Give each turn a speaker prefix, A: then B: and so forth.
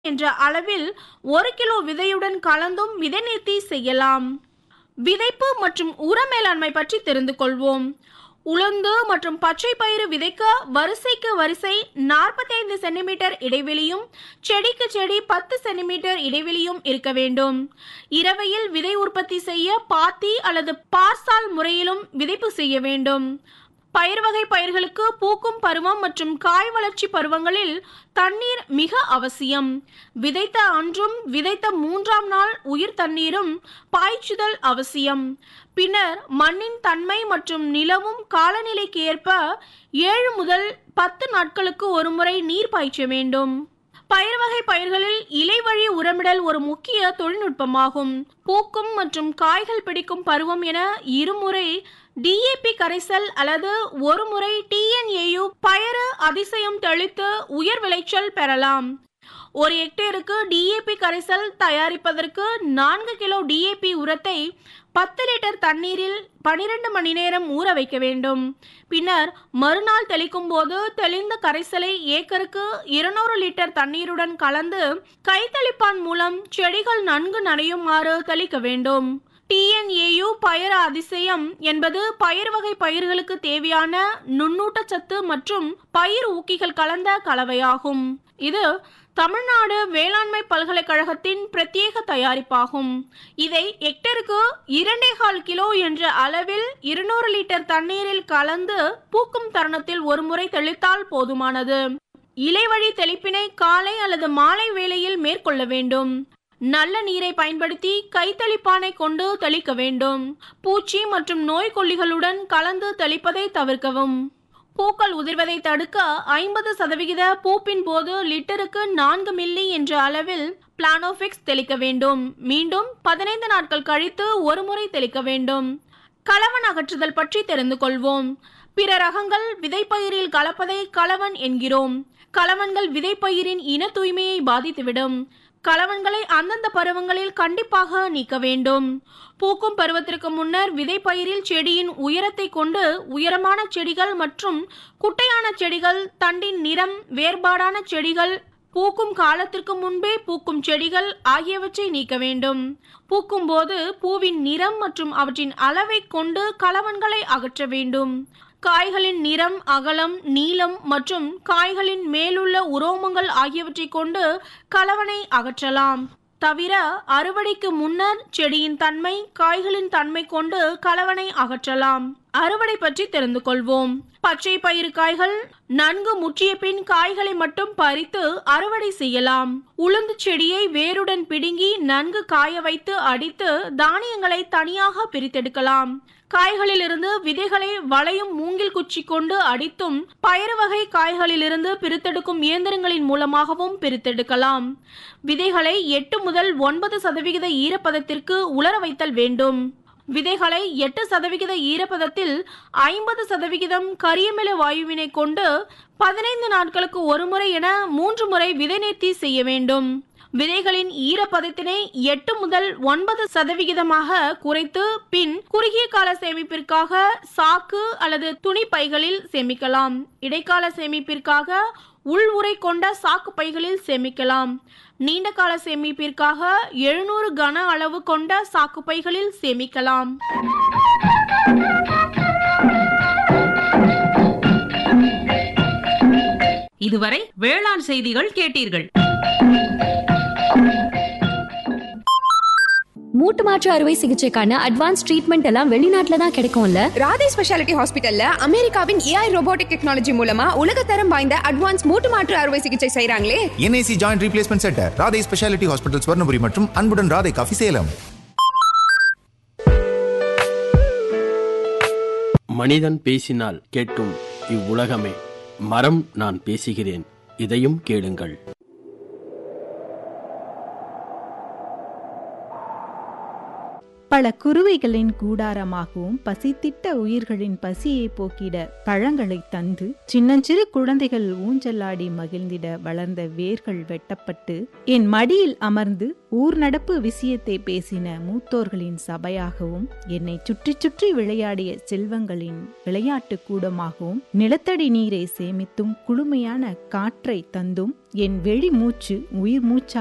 A: என்ற அளவில் ஒரு கிலோ விதையுடன் கலந்தும் விதை நேர்த்தி செய்யலாம் விதைப்பு மற்றும் உர மேலாண்மை பற்றி தெரிந்து கொள்வோம் உளுந்து மற்றும் பச்சை பயிறு விதைக்க வரிசைக்கு வரிசை 45 சென்டிமீட்டர் இடைவெளியும் செடிக்கு செடி பத்து சென்டிமீட்டர் இடைவெளியும் இருக்க வேண்டும் இரவையில் விதை உற்பத்தி செய்ய பாத்தி அல்லது பார்சால் முறையிலும் விதைப்பு செய்ய வேண்டும் பயிர் வகை பயிர்களுக்கு பூக்கும் பருவம் மற்றும் காய் வளர்ச்சி பருவங்களில் தண்ணீர் மிக அவசியம் விதைத்த அன்றும் விதைத்த மூன்றாம் நாள் உயிர் தண்ணீரும் பாய்ச்சுதல் அவசியம் பின்னர் மண்ணின் தன்மை மற்றும் நிலவும் காலநிலைக்கு ஏற்ப ஏழு முதல் பத்து நாட்களுக்கு ஒருமுறை நீர் பாய்ச்ச வேண்டும் பயிர் வகை பயிர்களில் இலைவழி உரமிடல் ஒரு முக்கிய தொழில்நுட்பமாகும் பூக்கும் மற்றும் காய்கள் பிடிக்கும் பருவம் என இருமுறை டிஏபி கரைசல் அல்லது ஒரு முறை டிஎன்ஏயு பயறு அதிசயம் தெளித்து உயர் விளைச்சல் பெறலாம் ஒரு ஹெக்டேருக்கு டிஏபி கரைசல் தயாரிப்பதற்கு நான்கு கிலோ டிஏபி உரத்தை பத்து லிட்டர் தண்ணீரில் பனிரெண்டு மணி நேரம் ஊற வைக்க வேண்டும் பின்னர் மறுநாள் தெளிக்கும் போது தெளிந்த கரைசலை ஏக்கருக்கு இருநூறு லிட்டர் தண்ணீருடன் கலந்து கைத்தளிப்பான் மூலம் செடிகள் நன்கு நனையுமாறு தெளிக்க வேண்டும் டிஎன்ஏயு பயிர் அதிசயம் என்பது பயிர் வகை பயிர்களுக்கு தேவையான நுண்ணூட்டச்சத்து மற்றும் பயிர் ஊக்கிகள் கலந்த கலவையாகும் இது தமிழ்நாடு வேளாண்மை பல்கலைக்கழகத்தின் பிரத்யேக தயாரிப்பாகும் இதை ஹெக்டருக்கு இரண்டேகால் கிலோ என்ற அளவில் இருநூறு லிட்டர் தண்ணீரில் கலந்து பூக்கும் தருணத்தில் ஒருமுறை தெளித்தால் போதுமானது இலைவழி தெளிப்பினை காலை அல்லது மாலை வேளையில் மேற்கொள்ள வேண்டும் நல்ல நீரை பயன்படுத்தி கைத்தளிப்பானை கொண்டு தெளிக்க வேண்டும் பூச்சி மற்றும் நோய்க்கொல்லிகளுடன் கலந்து தெளிப்பதை தவிர்க்கவும் பூக்கள் உதிர்வதை தடுக்க ஐம்பது சதவிகித பூப்பின் போது லிட்டருக்கு நான்கு மில்லி என்ற அளவில் பிளானோபிக்ஸ் தெளிக்க வேண்டும் மீண்டும் பதினைந்து நாட்கள் கழித்து ஒரு முறை தெளிக்க வேண்டும் களவன் அகற்றுதல் பற்றி தெரிந்து கொள்வோம் பிற ரகங்கள் விதைப்பயிரில் கலப்பதை களவன் என்கிறோம் களவன்கள் விதைப்பயிரின் இன தூய்மையை பாதித்துவிடும் களவன்களை அந்தந்த பருவங்களில் கண்டிப்பாக நீக்க வேண்டும் பூக்கும் பருவத்திற்கு முன்னர் விதைப்பயிரில் செடியின் உயரத்தை கொண்டு உயரமான செடிகள் மற்றும் குட்டையான செடிகள் தண்டின் நிறம் வேறுபாடான செடிகள் பூக்கும் காலத்திற்கு முன்பே பூக்கும் செடிகள் ஆகியவற்றை நீக்க வேண்டும் பூக்கும் போது பூவின் நிறம் மற்றும் அவற்றின் அளவை கொண்டு களவன்களை அகற்ற வேண்டும் காய்களின் நிறம் அகலம் நீளம் மற்றும் காய்களின் மேலுள்ள உரோமங்கள் ஆகியவற்றை கொண்டு கலவனை அகற்றலாம் தவிர அறுவடைக்கு முன்னர் செடியின் தன்மை காய்களின் தன்மை கொண்டு கலவனை அகற்றலாம் அறுவடை பற்றி தெரிந்து கொள்வோம் பச்சை பயிறு காய்கள் நன்கு முற்றிய பின் காய்களை மட்டும் பறித்து அறுவடை செய்யலாம் உளுந்து செடியை வேருடன் பிடுங்கி நன்கு காய வைத்து அடித்து தானியங்களை தனியாக பிரித்தெடுக்கலாம் காய்களிலிருந்து விதைகளை வளையும் மூங்கில் குச்சி கொண்டு அடித்தும் பயறு வகை காய்களிலிருந்து பிரித்தெடுக்கும் இயந்திரங்களின் மூலமாகவும் பிரித்தெடுக்கலாம் விதைகளை எட்டு முதல் ஒன்பது சதவிகித ஈரப்பதத்திற்கு உலர வைத்தல் வேண்டும் விதைகளை எட்டு சதவிகித ஈரப்பதத்தில் ஐம்பது சதவிகிதம் கரியமில வாயுவினை கொண்டு பதினைந்து நாட்களுக்கு ஒரு முறை என மூன்று முறை விதை நேர்த்தி செய்ய வேண்டும் விதைகளின் ஈரப்பதத்தினை எட்டு முதல் ஒன்பது சதவிகிதமாக குறைத்து பின் குறுகிய கால சேமிப்பிற்காக சாக்கு அல்லது துணி பைகளில் சேமிக்கலாம் இடைக்கால சேமிப்பிற்காக உள் உரை கொண்ட சாக்கு பைகளில் சேமிக்கலாம் நீண்ட கால சேமிப்பிற்காக எழுநூறு கன அளவு கொண்ட சாக்கு பைகளில் சேமிக்கலாம்
B: இதுவரை வேளாண் செய்திகள் கேட்டீர்கள்
C: மூட்டு மாற்று அறுவை சிகிச்சைக்கான அட்வான்ஸ் ட்ரீட்மெண்ட் எல்லாம் வெளிநாட்டுல தான் கிடைக்கும்ல
D: ராதே ஸ்பெஷாலிட்டி ஹாஸ்பிட்டல்ல அமெரிக்காவின் ஏஐ ரோபோட்டிக் டெக்னாலஜி மூலமா உலகத்தரம் வாய்ந்த அட்வான்ஸ் மூட்டு மாற்று அறுவை சிகிச்சை செய்றாங்களே
E: NIC joint replacement centre Radhai speciality hospital Swarnapuri மற்றும் அன்புடன் ராதை காஃபி சேலம்
F: மனிதன் பேசினால் கேட்கும் இவ்வுலகமே மரம் நான் பேசுகிறேன் இதையும் கேளுங்கள்
G: பல குருவிகளின் கூடாரமாகவும் பசித்திட்ட உயிர்களின் பசியை போக்கிட பழங்களை தந்து சின்னஞ்சிறு குழந்தைகள் ஊஞ்சலாடி மகிழ்ந்திட வளர்ந்த வேர்கள் வெட்டப்பட்டு என் மடியில் அமர்ந்து ஊர் நடப்பு விஷயத்தை பேசின மூத்தோர்களின் சபையாகவும் என்னை சுற்றி சுற்றி விளையாடிய செல்வங்களின் விளையாட்டு கூடமாகவும் நிலத்தடி நீரை சேமித்தும் குளுமையான காற்றை தந்தும் என் வெளி மூச்சு உயிர் மூச்சா